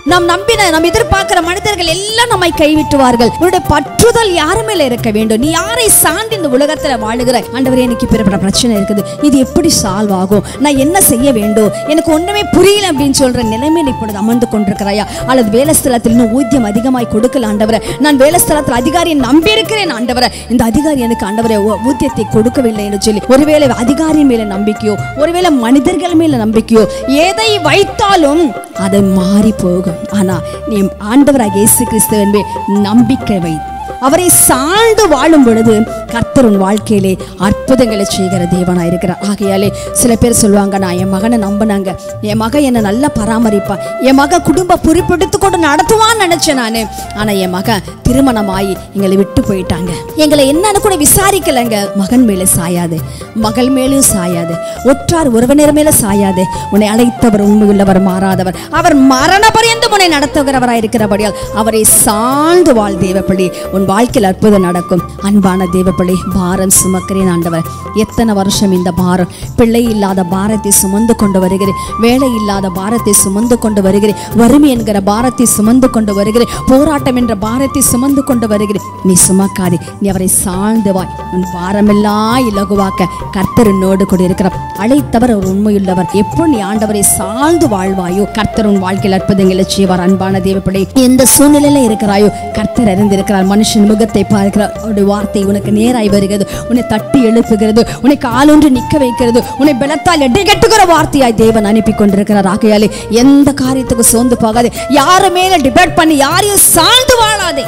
நாம் நம்பின நாம் எதிர்பார்க்கிற மனிதர்கள் எல்லாம் நம்மை கைவிட்டுவார்கள் உன்னுடைய பற்றுதல் யார் மேல இருக்க வேண்டும் நீ யாரை சார்ந்து இந்த உலகத்துல வாழுகிறாய் ஆண்டவரே எனக்கு பிறப்பட பிரச்சனை இருக்குது இது எப்படி சால்வ் ஆகும் நான் என்ன செய்ய வேண்டும் எனக்கு ஒண்ணுமே புரியல அப்படின்னு சொல்ற நிலைமையில் இப்பொழுது அமர்ந்து கொண்டிருக்கிறாயா அல்லது வேலை ஸ்தலத்தில் இன்னும் ஊதியம் அதிகமாய் கொடுக்கல ஆண்டவரை நான் வேலை ஸ்தலத்தில் அதிகாரியை நம்பி இருக்கிறேன் ஆண்டவரை இந்த அதிகாரி எனக்கு ஆண்டவரை ஊ- ஊதியத்தை கொடுக்கவில்லை என்று சொல்லி ஒருவேளை அதிகாரி மேல நம்பிக்கையோ ஒருவேளை மனிதர்கள் மேல நம்பிக்கையோ எதை வைத்தாலும் அது மாறி போகும் ஆனா நீ ஆண்டவராக இயேசு கிறிஸ்துவின் மேல் நம்பிக்கை வை அவரை சார்ந்து வாழும் பொழுது கர்த்தர் உன் வாழ்க்கையிலே அற்புதங்களை செய்கிற தேவனா இருக்கிறார் ஆகையாலே சில பேர் சொல்லுவாங்க நான் என் மகனை நம்பினாங்க என் மகன் என்னை நல்லா பராமரிப்பா என் மகன் குடும்ப பொறுப்பெடுத்து கொண்டு நடத்துவான்னு நினைச்சேன் நான் ஆனா என் மகன் திருமணமாகி எங்களை விட்டு போயிட்டாங்க எங்களை என்னன்னு கூட விசாரிக்கலைங்க மகன் மேலே சாயாது மகள் மேலும் சாயாது ஒற்றார் உறவினர் மேல சாயாது உன்னை அழைத்தவர் உண்மையுள்ளவர் மாறாதவர் அவர் மரண பரியந்தம் உன்னை நடத்துகிறவராய் இருக்கிறபடியால் அவரை சார்ந்து வாழ் தேவப்பள்ளி உன் வாழ்க்கையில் அற்புதம் நடக்கும் அன்பான தேவப்பள்ளி பாரம் சுமக்கிறேன் ஆண்டவர் எத்தனை வருஷம் இந்த பாரம் பிள்ளை இல்லாத பாரத்தை சுமந்து கொண்டு வருகிறேன் வேலை இல்லாத பாரத்தை சுமந்து கொண்டு வருகிறேன் வறுமை என்கிற பாரத்தை சுமந்து கொண்டு வருகிறேன் போராட்டம் என்ற பாரத்தை சுமந்து கொண்டு வருகிறேன் நீ சுமக்காதே நீ அவரை சார்ந்து வாய் உன் பாரமெல்லாம் இலகுவாக்க கர்த்தர் உன்னோடு கூட இருக்கிறார் அழைத்தவர் அவர் உண்மையுள்ளவர் எப்போ நீ ஆண்டவரை சார்ந்து வாழ்வாயோ கர்த்தர் உன் வாழ்க்கையில் அற்புதங்களை செய்வார் அன்பான தேவப்படை எந்த சூழ்நிலையில இருக்கிறாயோ கர்த்தர் அறிந்திருக்கிறார் மனுஷன் முகத்தை பார்க்கிறார் அவருடைய வார்த்தை உனக்கு நேராய் வருகிறது உன்னை தட்டி எழுப்புகிறது உன்னை காலொன்று நிற்க வைக்கிறது உன்னை பலத்தால் எடை கட்டுகிற வார்த்தையாய் தேவன் அனுப்பி கொண்டிருக்கிறார் ஆகையாலே எந்த காரியத்துக்கு சோர்ந்து போகாதே யாரு மேல டிபேட் பண்ணி யாரையும் சார்ந்து வாழாதே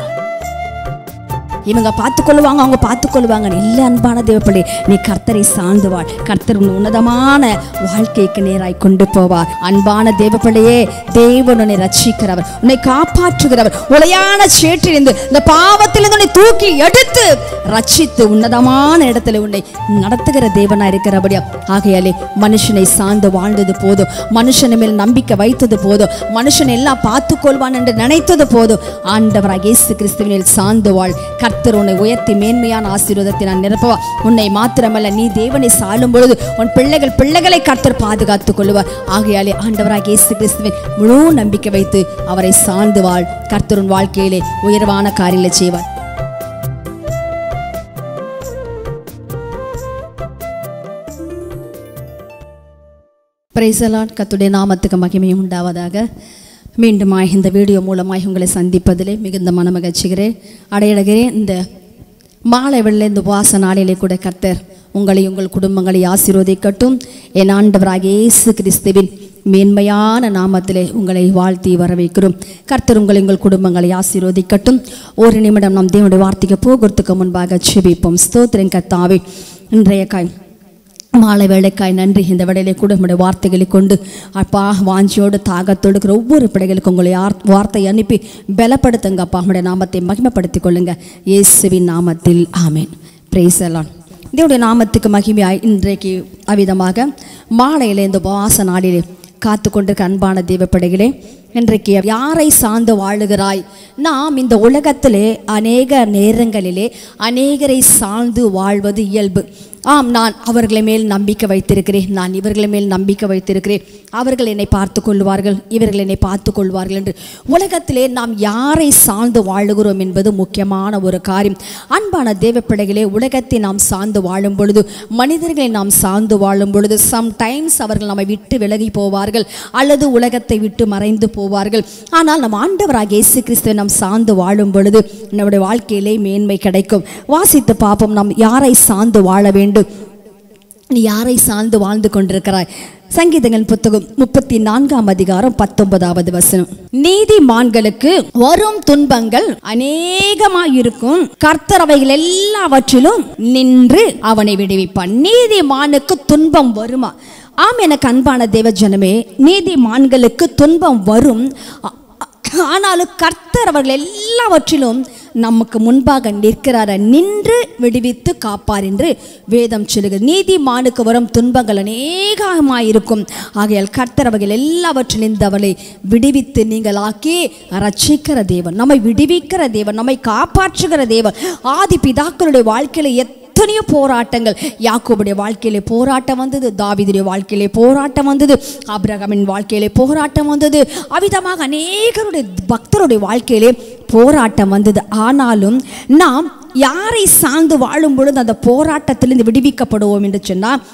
இவங்க பார்த்துக்கொள்வாங்க அவங்க பார்த்துக்கொள்வாங்க இல்லை அன்பான தேவப்பள்ளி நீ கர்த்தரை சார்ந்து வாழ் கர்த்தர் உன் உன்னதமான வாழ்க்கைக்கு நேராய் கொண்டு போவார் அன்பான தேவப்பள்ளியே தேவன் உன்னை ரட்சிக்கிறவர் உன்னை காப்பாற்றுகிறவர் உளையான சேற்றிலிருந்து இந்த பாவத்திலிருந்து உன்னை தூக்கி எடுத்து ரட்சித்து உன்னதமான இடத்துல உன்னை நடத்துகிற தேவனா இருக்கிறபடியா ஆகையாலே மனுஷனை சார்ந்து வாழ்ந்தது போதும் மனுஷன் மேல் நம்பிக்கை வைத்தது போதும் மனுஷன் எல்லாம் பார்த்துக்கொள்வான் என்று நினைத்தது போதும் ஆண்டவராக இயேசு கிறிஸ்துவினில் சார்ந்து வாழ் கர்த்தர் உன்னை உயர்த்தி மேன்மையான ஆசீர்வாதத்தை நான் நிரப்பவா உன்னை மாத்திரமல்ல நீ தேவனை சாலும் பொழுது உன் பிள்ளைகள் பிள்ளைகளை கர்த்தர் பாதுகாத்துக் கொள்வார் ஆகையாலே ஆண்டவராக இயேசு கிறிஸ்துவின் முழு நம்பிக்கை வைத்து அவரை சார்ந்து வாழ் கர்த்தர் உன் வாழ்க்கையிலே உயர்வான காரியங்களை செய்வார் பிரைசலாட் கத்துடைய நாமத்துக்கு மகிமையும் உண்டாவதாக மீண்டுமாய் இந்த வீடியோ மூலமாய் உங்களை சந்திப்பதிலே மிகுந்த மனமகிழ்ச்சிகிறேன் அடையடுகிறேன் இந்த மாலை வெள்ள இந்த வாச நாளிலே கூட கர்த்தர் உங்களை உங்கள் குடும்பங்களை ஆசீர்வதிக்கட்டும் என் ஆண்டவராக இயேசு கிறிஸ்துவின் மேன்மையான நாமத்திலே உங்களை வாழ்த்தி வரவேற்கிறோம் கர்த்தர் உங்களை உங்கள் குடும்பங்களை ஆசீர்வதிக்கட்டும் ஒரு நிமிடம் நாம் தேவனுடைய வார்த்தைக்கு போகிறதுக்கு முன்பாக செபிப்போம் ஸ்தோத்திரம் கர்த்தாவே இன்றைய காய் மாலை வேலைக்காய் நன்றி இந்த வேளையிலே கூட உங்களுடைய வார்த்தைகளை கொண்டு அப்பா வாஞ்சியோடு தாகத்தோடு இருக்கிற ஒவ்வொரு பிள்ளைகளுக்கும் உங்களை யார் வார்த்தை அனுப்பி பலப்படுத்துங்க அப்பா உங்களுடைய நாமத்தை மகிமைப்படுத்திக் கொள்ளுங்க இயேசுவின் நாமத்தில் ஆமேன் பிரேசலான் தேவனுடைய நாமத்துக்கு மகிமையாய் இன்றைக்கு அவ்விதமாக மாலையிலே இந்த உபவாச நாளிலே காத்து கொண்டிருக்க அன்பான தேவப்படைகளே இன்றைக்கு யாரை சார்ந்து வாழுகிறாய் நாம் இந்த உலகத்திலே அநேக நேரங்களிலே அநேகரை சார்ந்து வாழ்வது இயல்பு ஆம் நான் அவர்களை மேல் நம்பிக்கை வைத்திருக்கிறேன் நான் இவர்களை மேல் நம்பிக்கை வைத்திருக்கிறேன் அவர்கள் என்னை பார்த்து கொள்வார்கள் இவர்கள் என்னை பார்த்து கொள்வார்கள் என்று உலகத்திலே நாம் யாரை சார்ந்து வாழுகிறோம் என்பது முக்கியமான ஒரு காரியம் அன்பான தேவப்பிள்ளைகளே உலகத்தை நாம் சார்ந்து வாழும் பொழுது மனிதர்களை நாம் சார்ந்து வாழும் பொழுது சம்டைம்ஸ் அவர்கள் நம்மை விட்டு விலகி போவார்கள் அல்லது உலகத்தை விட்டு மறைந்து போவார்கள் ஆனால் நம் ஆண்டவராக இயேசு கிறிஸ்துவை நாம் சார்ந்து வாழும் பொழுது நம்முடைய வாழ்க்கையிலே மேன்மை கிடைக்கும் வாசித்து பார்ப்போம் நாம் யாரை சார்ந்து வாழ வேண்டும் நீ யாரை சார்ந்து வாழ்ந்து கொண்டிருக்கிறாய் சங்கீதங்கள் புத்தகம் முப்பத்தி நான்காம் அதிகாரம் பத்தொன்பதாவது வசனம் நீதிமான்களுக்கு வரும் துன்பங்கள் அநேகமாயிருக்கும் கர்த்தர் அவைகள் எல்லாவற்றிலும் நின்று அவனை விடுவிப்பான் நீதிமானுக்கு துன்பம் வருமா ஆம் எனக்கு அன்பான தேவ ஜனமே நீதிமான்களுக்கு துன்பம் வரும் ஆ- ஆனாலும் கர்த்தர் அவர்கள் எல்லாவற்றிலும் நமக்கு முன்பாக நிற்கிறார் நின்று விடுவித்து காப்பார் என்று வேதம் சொல்லுகிறது நீதிமானுக்கு வரும் துன்பங்கள் அநேகமாயிருக்கும் ஆகையால் கர்த்தர் அவர்கள் எல்லாவற்றிலும் அவளை விடுவித்து நீங்கள் ஆக்கி ரட்சிக்கிற தேவன் நம்மை விடுவிக்கிற தேவன் நம்மை காப்பாற்றுகிற தேவன் ஆதி பிதாக்களுடைய வாழ்க்கையில எத்தனை எத்தனையோ போராட்டங்கள் யாக்கோபுடைய வாழ்க்கையிலே போராட்டம் வந்தது தாவீதுடைய வாழ்க்கையிலே போராட்டம் வந்தது ஆபிரகாமின் வாழ்க்கையிலே போராட்டம் வந்தது அவிதமாக அநேகருடைய பக்தருடைய வாழ்க்கையிலே போராட்டம் வந்தது ஆனாலும் நாம் யாரை சார்ந்து வாழும் பொழுது அந்த போராட்டத்திலிருந்து விடுவிக்கப்படுவோம் என்று சொன்னால்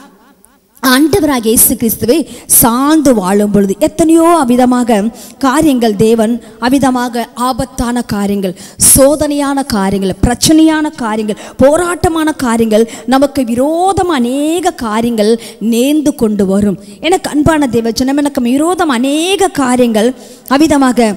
ஆண்டவராக இயேசு கிறிஸ்துவை சார்ந்து வாழும் பொழுது எத்தனையோ அவிதமாக காரியங்கள் தேவன் அவிதமாக ஆபத்தான காரியங்கள் சோதனையான காரியங்கள் பிரச்சனையான காரியங்கள் போராட்டமான காரியங்கள் நமக்கு விரோதம் அநேக காரியங்கள் நேர்ந்து கொண்டு வரும் எனக்கு அன்பான தேவச்சனம் எனக்கு விரோதம் அநேக காரியங்கள் அவிதமாக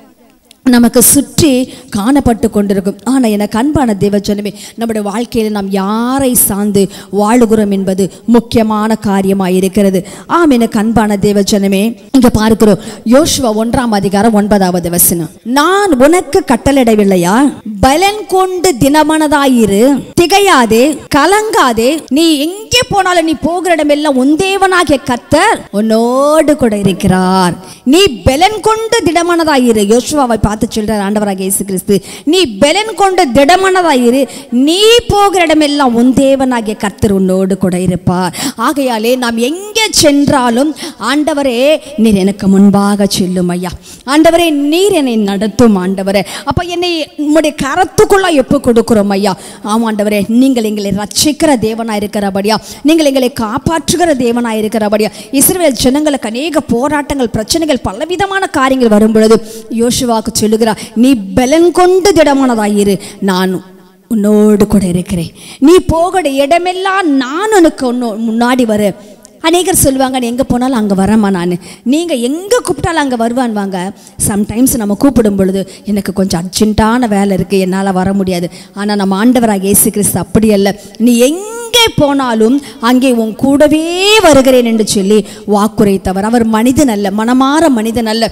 நமக்கு சுற்றி காணப்பட்டு கொண்டிருக்கும் ஆனால் எனக்கு அன்பான தேவஜனமே நம்முடைய வாழ்க்கையில் நாம் யாரை சார்ந்து வாழுகிறோம் என்பது முக்கியமான காரியமாக இருக்கிறது ஆம் எனக்கு அன்பான தேவஜனமே இங்க பார்க்கிறோம் யோசுவா ஒன்றாம் அதிகாரம் ஒன்பதாவது வசனம் நான் உனக்கு கட்டளையிடவில்லையா பலன் கொண்டு தினமனதாயிரு திகையாதே கலங்காதே நீ எங்கே போனாலும் நீ போகிற இடமெல்லாம் உன் தேவனாகிய கர்த்தர் உன்னோடு கூட இருக்கிறார் நீ பலன் கொண்டு திடமனதாயிரு யோசுவாவை பார்த்து சொல்றார் ஆண்டவராக இயேசு கிறிஸ்து நீ பலன் கொண்டு திடமனதாயிரு நீ போகிற இடமெல்லாம் உன் தேவனாகிய கர்த்தர் உன்னோடு கூட இருப்பார் ஆகையாலே நாம் எங்கே சென்றாலும் ஆண்டவரே நீர் எனக்கு முன்பாக செல்லும் ஐயா ஆண்டவரே நீர் என்னை நடத்தும் ஆண்டவரே அப்ப என்னை உம்முடைய கரத்துக்குள்ள எப்போ கொடுக்கிறோம் ஐயா ஆமா ஆண்டவரே நீங்கள் எங்களை ரட்சிக்கிற தேவனா இருக்கிறபடியா நீங்கள் எங்களை காப்பாற்றுகிற தேவனா இருக்கிறபடியா இஸ்ரவேல் ஜனங்களுக்கு அநேக போராட்டங்கள் பிரச்சனைகள் பலவிதமான காரியங்கள் வரும் பொழுது யோசுவாக்கு சொல்லுகிறார் நீ பலன் கொண்டு திடமானதாயிரு நான் உன்னோடு கூட இருக்கிறேன் நீ போகிற இடமெல்லாம் நான் உனக்கு உன்னோ முன்னாடி வர அநேகர் சொல்லுவாங்க நீ எங்கே போனாலும் அங்கே வரேம்மா நான் நீங்கள் எங்கே கூப்பிட்டாலும் அங்கே வருவான் வாங்க சம்டைம்ஸ் நம்ம கூப்பிடும் பொழுது எனக்கு கொஞ்சம் அர்ஜென்ட்டான வேலை இருக்குது என்னால் வர முடியாது ஆனால் நம்ம ஆண்டவராக இயேசு கிறிஸ்து அப்படி அல்ல நீ எங்கே போனாலும் அங்கே உன் கூடவே வருகிறேன் என்று சொல்லி வாக்குரைத்தவர் அவர் மனிதன் அல்ல மனமாற மனிதன் அல்ல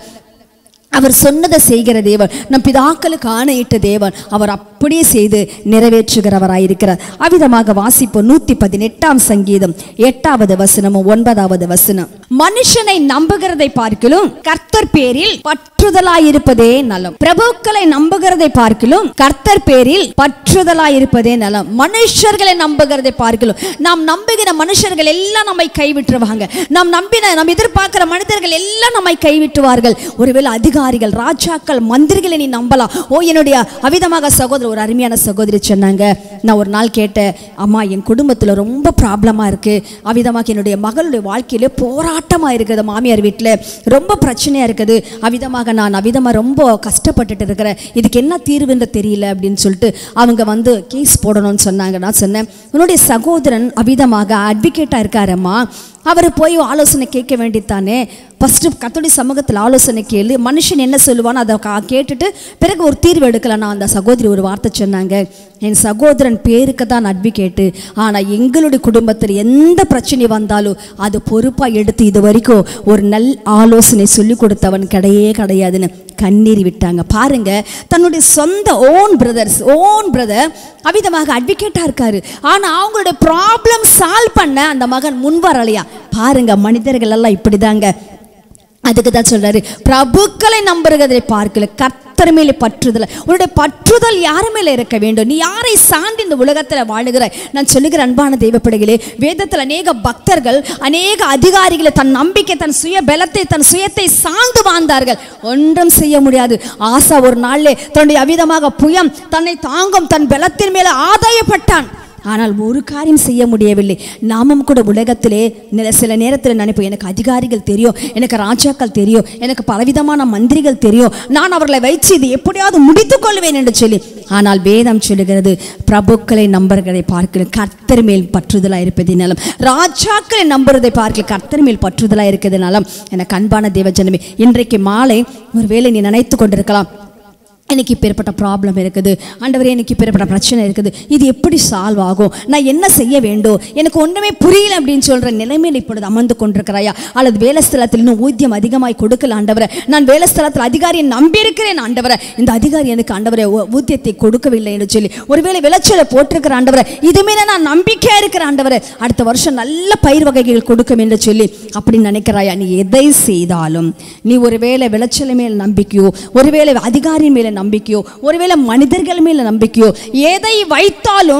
அவர் சொன்னதை செய்கிற தேவன் நம் பிதாக்களுக்கு ஆணையிட்ட தேவன் அவர் அப்படியே செய்து நிறைவேற்றுகிறவராயிருக்கிறார் அவ்விதமாக வாசிப்போம் நூத்தி பதினெட்டாம் சங்கீதம் எட்டாவது வசனமும் ஒன்பதாவது வசனம் மனுஷனை நம்புகிறதை பார்க்கிலும் கர்த்தர் பேரில் பற்றுதலாயிருப்பதே நலம் பிரபுக்களை நம்புகிறதை பார்க்கிலும் கர்த்தர் பேரில் பற்றுதலாயிருப்பதே நலம் மனுஷர்களை நம்புகிறதை பார்க்கிலும் நாம் நம்புகிற மனுஷர்கள் எல்லாம் நம்மை கைவிட்டுருவாங்க நாம் நம்பின நாம் எதிர்பார்க்கிற மனிதர்கள் எல்லாம் நம்மை கைவிட்டுவார்கள் ஒருவேளை அதிகாரிகள் ராஜாக்கள் மந்திரிகளை நீ நம்பலாம் ஓ என்னுடைய அவிதமாக சகோதரர் ஒரு அருமையான சகோதரி சொன்னாங்க நான் ஒரு நாள் கேட்டேன் அம்மா என் குடும்பத்தில் ரொம்ப ப்ராப்ளமாக இருக்குது அவிதமாக என்னுடைய மகளுடைய வாழ்க்கையிலே போராட்டமாக இருக்குது மாமியார் வீட்டில் ரொம்ப பிரச்சனையாக இருக்குது அவிதமாக நான் அவிதமாக ரொம்ப கஷ்டப்பட்டுட்டு இருக்கிறேன் இதுக்கு என்ன தீர்வுன்னு தெரியல அப்படின்னு சொல்லிட்டு அவங்க வந்து கேஸ் போடணும்னு சொன்னாங்க நான் சொன்னேன் உன்னுடைய சகோதரன் அவிதமாக அட்வொகேட்டாக இருக்காரம்மா அவர் போய் ஆலோசனை கேட்க வேண்டித்தானே ஃபஸ்ட்டு கத்தோடி சமூகத்தில் ஆலோசனை கேளு மனுஷன் என்ன சொல்லுவானோ அதை கா- கேட்டுட்டு பிறகு ஒரு தீர்வு எடுக்கலாம் நான் அந்த சகோதரி ஒரு வார்த்தை சொன்னாங்க என் சகோதரன் பேருக்கு தான் அட்வொகேட்டு ஆனால் எங்களுடைய குடும்பத்தில் எந்த பிரச்சனை வந்தாலும் அது பொறுப்பாக எடுத்து இது வரைக்கும் ஒரு நல் ஆலோசனை சொல்லி கொடுத்தவன் கிடையே கிடையாதுன்னு கண்ணீர் விட்டாங்க பாருங்க தன்னுடைய சொந்த ஓன் பிரதர்ஸ் ஓன் பிரதர் அவிதமாக அட்வொகேட்டாக இருக்காரு ஆனால் அவங்களோட ப்ராப்ளம் சால்வ் பண்ண அந்த மகன் முன் வரலையா பாருங்க மனிதர்கள் எல்லாம் இப்படிதாங்க அதுக்கு தான் சொல்றாரு பிரபுக்களை நம்புகிறதை பார்க்கல கர்த்தர் மேலே பற்றுதல் உன்னுடைய பற்றுதல் யார் மேலே இருக்க வேண்டும் நீ யாரை சார்ந்து இந்த உலகத்தில் வாழுகிறாய் நான் சொல்லுகிற அன்பான தெய்வப்படைகளே வேதத்தில் அநேக பக்தர்கள் அநேக அதிகாரிகளை தன் நம்பிக்கை தன் சுய பலத்தை தன் சுயத்தை சார்ந்து வாழ்ந்தார்கள் ஒன்றும் செய்ய முடியாது ஆசா ஒரு நாளிலே தன்னுடைய அவிதமாக புயம் தன்னை தாங்கும் தன் பலத்தின் மேலே ஆதாயப்பட்டான் ஆனால் ஒரு காரியம் செய்ய முடியவில்லை நாமும் கூட உலகத்திலே நில- சில நேரத்தில் நினைப்போம் எனக்கு அதிகாரிகள் தெரியும் எனக்கு ராஜாக்கள் தெரியும் எனக்கு பலவிதமான மந்திரிகள் தெரியும் நான் அவர்களை வைத்து இது எப்படியாவது முடித்துக் கொள்வேன் என்று சொல்லி ஆனால் வேதம் சொல்லுகிறது பிரபுக்களை நம்பர்களை பார்க்கல கர்த்தர் மேல் பற்றுதலாக இருப்பதினாலும் ராஜாக்களை நம்புறதை பார்க்கல கர்த்தர் மேல் பற்றுதலாக இருக்கிறதுனாலும் எனக்கு அன்பான தேவஜனமே இன்றைக்கு மாலை ஒருவேளை நீ நினைத்து கொண்டிருக்கலாம் எனக்கு இப்பேற்பட்ட ப்ராப்ளம் இருக்குது ஆண்டவரே எனக்கு இப்பேற்பட்ட பிரச்சனை இருக்குது இது எப்படி சால்வ் ஆகும் நான் என்ன செய்ய வேண்டும் எனக்கு ஒன்றுமே புரியல அப்படின்னு சொல்கிற நிலைமையில் இப்பொழுது அமர்ந்து கொண்டிருக்கிறாயா அல்லது வேலை ஸ்தலத்தில் இன்னும் ஊதியம் அதிகமாய் கொடுக்கல ஆண்டவரை நான் வேலை ஸ்தலத்தில் அதிகாரியை நம்பியிருக்கிறேன் ஆண்டவரை இந்த அதிகாரி எனக்கு ஆண்டவரை ஊ- ஊதியத்தை கொடுக்கவில்லை என்று சொல்லி ஒருவேளை விளைச்சலை போட்டிருக்கிற ஆண்டவரை இதுமேல நான் நம்பிக்கையாக இருக்கிற ஆண்டவரை அடுத்த வருஷம் நல்ல பயிர் வகைகள் கொடுக்கும் என்று சொல்லி அப்படி நினைக்கிறாயா நீ எதை செய்தாலும் நீ ஒருவேளை விளைச்சல் மேல் நம்பிக்கையோ ஒருவேளை அதிகாரியின் மேல நம்பிக்கையோ ஒருவேளை மனிதர்கள் மேல நம்பிக்கையோ எதை வைத்தாலும்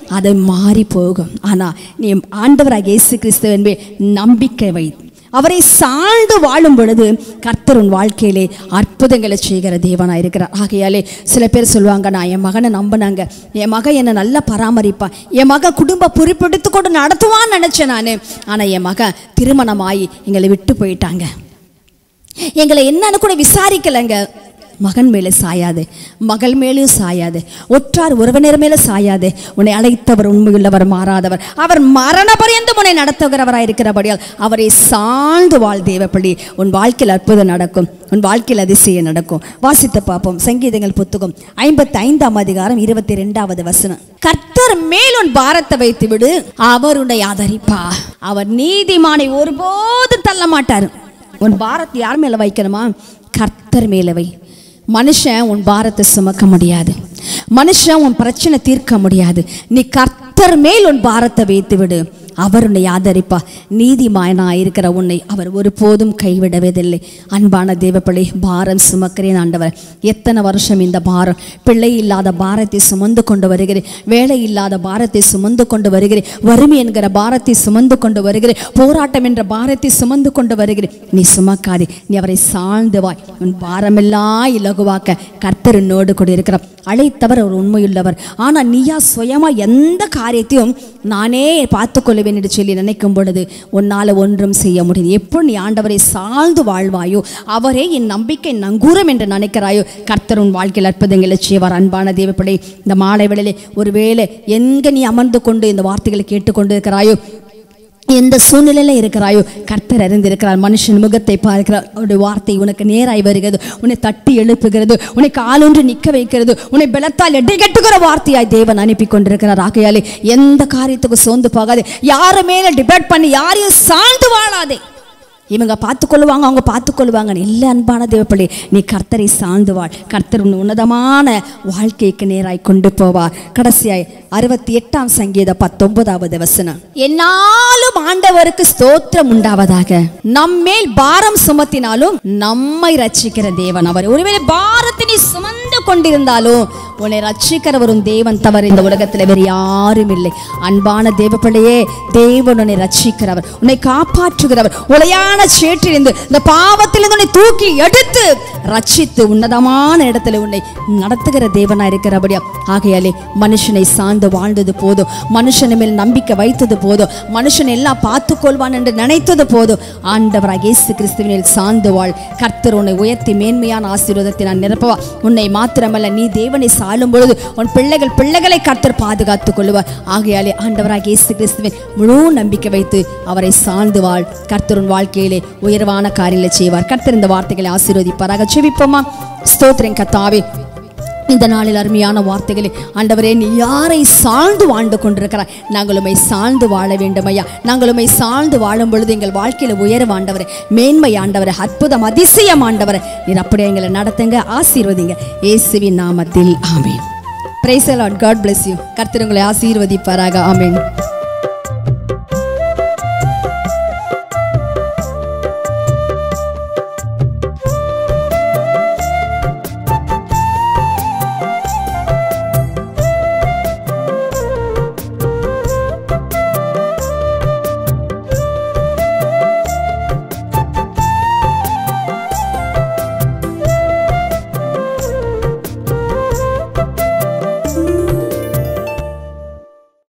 அது மாறி போகும் ஆனால் நீ ஆண்டவராக இயேசு கிறிஸ்துவின் மேல் நம்பிக்கை வை அவரை சார்ந்து வாழும் பொழுது கர்த்தர் உன் வாழ்க்கையிலே அற்புதங்களை செய்கிற தேவனாக இருக்கிறார் ஆகையாலே சில பேர் சொல்லுவாங்க நான் என் மகனை நம்பினாங்க என் மகன் என்னை நல்லா பராமரிப்பான் என் மகன் குடும்ப பொறுப்பெடுத்து கொண்டு நடத்துவான்னு நினச்சேன் நான் ஆனால் என் மகன் திருமணமாகி எங்களை விட்டு போயிட்டாங்க எங்களை என்னன்னு கூட விசாரிக்கலைங்க மகன் மேலே சாயாது மகள் மேலேயும் சாயாது ஒற்றார் உறவினர் மேலே சாயாது உன்னை அழைத்தவர் உண்மையுள்ளவர் மாறாதவர் அவர் மரண பரியந்தம் உன்னை நடத்துகிறவராக இருக்கிறபடியால் அவரை சார்ந்து வாழ் தேவப்படி உன் வாழ்க்கையில் அற்புதம் நடக்கும் உன் வாழ்க்கையில் அதிசயம் நடக்கும் வாசித்து பார்ப்போம் சங்கீதங்கள் புத்தகம் ஐம்பத்தி ஐந்தாம் அதிகாரம் இருபத்தி ரெண்டாவது வசனம் கர்த்தர் மேல் உன் பாரத்தை வைத்து விடு அவர் உன்னை ஆதரிப்பா அவர் நீதிமானை ஒருபோதும் தள்ள மாட்டார் உன் பாரத்தை யார் மேலே வைக்கணுமா கர்த்தர் மேலே வை மனுஷன் உன் பாரத்தை சுமக்க முடியாது மனுஷன் உன் பிரச்சனை தீர்க்க முடியாது நீ கர்த்தர் மேல் உன் பாரத்தை வைத்து விடு அவர் உன்னை ஆதரிப்பா நீதிமாயனா இருக்கிற உன்னை அவர் ஒருபோதும் கைவிடவதில்லை அன்பான தேவப்பிள்ளை பாரம் சுமக்கிறேன் ஆண்டவர் எத்தனை வருஷம் இந்த பாரம் பிள்ளை இல்லாத பாரத்தை சுமந்து கொண்டு வருகிறேன் வேலை இல்லாத பாரத்தை சுமந்து கொண்டு வருகிறேன் வறுமை என்கிற பாரத்தை சுமந்து கொண்டு வருகிறேன் போராட்டம் என்ற பாரத்தை சுமந்து கொண்டு வருகிறேன் நீ சுமக்காதே நீ அவரை சார்ந்து வாய் உன் பாரமெல்லாம் இலகுவாக்க கர்த்தர் என்னோடு கூட இருக்கிறார் அழைத்தவர் அவர் உண்மையுள்ளவர் ஆனால் நீயா சுயமா எந்த காரியத்தையும் நானே பார்த்துக்கொள்வேன் என்று சொல்லி நினைக்கும் பொழுது உன்னால் ஒன்றும் செய்ய முடியாது எப்போ நீ ஆண்டவரை சார்ந்து வாழ்வாயோ அவரே என் நம்பிக்கை நங்கூரம் என்று நினைக்கிறாயோ கர்த்தர் உன் வாழ்க்கையில் அற்புதங்களை செய்வார் அன்பான தேவப்பிள்ளை இந்த மாலை வேளையிலே ஒருவேளை எங்கே நீ அமர்ந்து கொண்டு இந்த வார்த்தைகளை கேட்டுக்கொண்டு இருக்கிறாயோ எந்த சூழ்நிலையில இருக்கிறாயோ கர்த்தர் அறிந்திருக்கிறார் மனுஷன் முகத்தை பார்க்கிறார் அவருடைய வார்த்தை உனக்கு நேராய் வருகிறது உன்னை தட்டி எழுப்புகிறது உன்னை காலொன்று நிற்க வைக்கிறது உன்னை பலத்தால் எடைகட்டுகிற வார்த்தையாய் தேவன் அனுப்பி கொண்டிருக்கிறார் ஆகையாலே எந்த காரியத்துக்கு சோர்ந்து போகாதே யாரு மேல டிபேட் பண்ணி யாரையும் சார்ந்து வாழாதே இவங்க பார்த்துக்கொள்ளுவாங்க அவங்க பார்த்துக்கொள்வாங்க இல்லை அன்பான தேவப்பிள்ளை நீ கர்த்தரை சார்ந்து வாழ் கர்த்தர் உன் உன்னதமான வாழ்க்கைக்கு நேராய் கொண்டு போவார் கடைசியாய் அறுபத்தி எட்டாம் சங்கீத பத்தொன்பதாவது வசனம் என்னாலும் ஆண்டவருக்கு ஸ்தோத்திரம் உண்டாவதாக நம்மேல் பாரம் சுமத்தினாலும் நம்மை ரட்சிக்கிற தேவன் அவர் ஒருவேளை பாரத்தை நீ சுமந்து கொண்டிருந்தாலும் உன்னை ரட்சிக்கிறவர் உன் தேவன் தவிர இந்த உலகத்தில் வேறு யாரும் இல்லை அன்பான தேவப்பிள்ளையே தேவன் உன்னை ரட்சிக்கிறவர் உன்னை காப்பாற்றுகிறவர் உலையான சேற்றிலிருந்து இந்த பாவத்திலிருந்து உன்னை தூக்கி எடுத்து ரட்சித்து உன்னதமான இடத்துல உன்னை நடத்துகிற தேவனா இருக்கிறபடியா ஆகையாலே மனுஷனை சார்ந்து வாழ்ந்தது போதும் மனுஷன் மேல் நம்பிக்கை வைத்தது போதும் மனுஷன் எல்லாம் பார்த்து கொள்வான் என்று நினைத்தது போதும் ஆண்டவராக இயேசு கிறிஸ்துவினில் சார்ந்து வாழ் கர்த்தர் உன்னை உயர்த்தி மேன்மையான ஆசீர்வாதத்தை நான் நிரப்பவா உன்னை மாத்திரமல்ல நீ தேவனை சாலும் பொழுது உன் பிள்ளைகள் பிள்ளைகளை கர்த்தர் பாதுகாத்துக் கொள்வார் ஆகையாலே ஆண்டவராக இயேசு கிறிஸ்துவின் முழு நம்பிக்கை வைத்து அவரை சார்ந்து வாழ் கர்த்தர் உன் வாழ்க்கையிலே உயர்வான காரியங்களை செய்வார் கர்த்தர் இந்த வார்த்தைகளை ஆசீர்வதிப்பாராக செவிப்போமா ஸ்தோத்திரம் கத்தாவே இந்த நாளில் அருமையான வார்த்தைகளை ஆண்டவரே நீ யாரை சார்ந்து வாழ்ந்து கொண்டிருக்கிறாய் நாங்கள் உம்மை சார்ந்து வாழ வேண்டும் ஐயா நாங்கள் உம்மை சார்ந்து வாழும் பொழுது எங்கள் வாழ்க்கையில் உயர்வு ஆண்டவரே மேன்மை ஆண்டவரே அற்புதம் அதிசயம் ஆண்டவரே நீர் அப்படியே எங்களை நடத்துங்க ஆசீர்வதிங்க இயேசுவின் நாமத்தில் amen praise Lord God bless you கர்த்தர் உங்களை ஆசீர்வதிப்பாராக ஆமென்